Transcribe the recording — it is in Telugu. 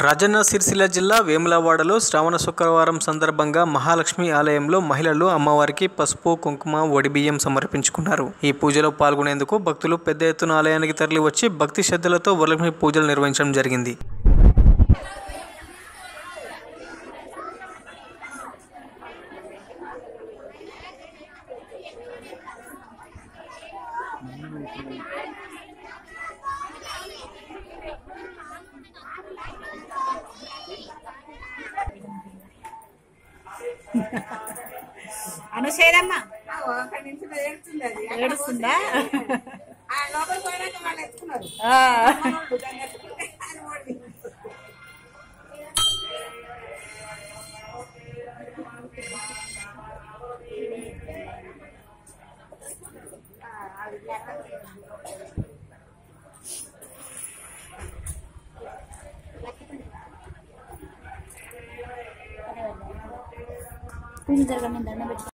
రాజన్న సిరిసిల్ల జిల్లా వేములవాడలో శ్రావణ శుక్రవారం సందర్భంగా మహాలక్ష్మి ఆలయంలో మహిళలు అమ్మవారికి పసుపు కుంకుమ ఒడిబియ్యం సమర్పించుకున్నారు ఈ పూజలో పాల్గొనేందుకు భక్తులు పెద్ద ఎత్తున ఆలయానికి తరలి వచ్చి భక్తి శ్రద్ధలతో వరలక్ష్మి పూజలు నిర్వహించడం జరిగింది అనుసేదమ్మా అక్కడి నుంచి ఏడుస్తుంది అది ఏడుస్తుందా ఆ లోపల పోయినాక వాళ్ళు ఎత్తుకున్నారు ఆ. మనోళ్ళు దాన్ని ఎత్తుకుంటే ఆయన ఓడి పూజ జరగని దండం పెట్టి